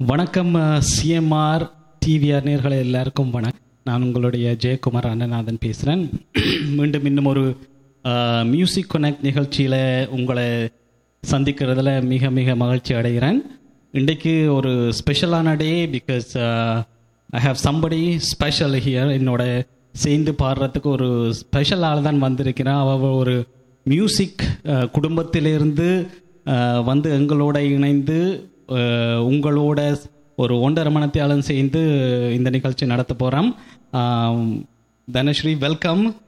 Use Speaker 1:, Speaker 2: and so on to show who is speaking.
Speaker 1: வணக்கம் CMR DVR நேர்களை எல்லாருக்கும் வணக்கம் நான் உங்களுடைய ஜெயக்குமார் அண்ணநாதன் பேசுகிறேன் மீண்டும் இன்னும் ஒரு மியூசிக் கனெக்ட் நிகழ்ச்சியில் உங்களை சந்திக்கிறதுல மிக மிக மகிழ்ச்சி அடைகிறேன் இன்றைக்கு ஒரு ஸ்பெஷலான day because I have somebody special here என்னோட சேர்ந்து பாடுறதுக்கு ஒரு ஸ்பெஷல் ஆள் தான் வந்திருக்கிறேன் அவ ஒரு மியூசிக் குடும்பத்திலிருந்து அஹ், வந்து எங்களோட இணைந்து அஹ், உங்களோட ஒரு ஒன்றரை மணத்தியாலும் சேர்ந்து இந்த நிகழ்ச்சி நடத்த போகிறோம் தனஸ்ரீ வெல்கம்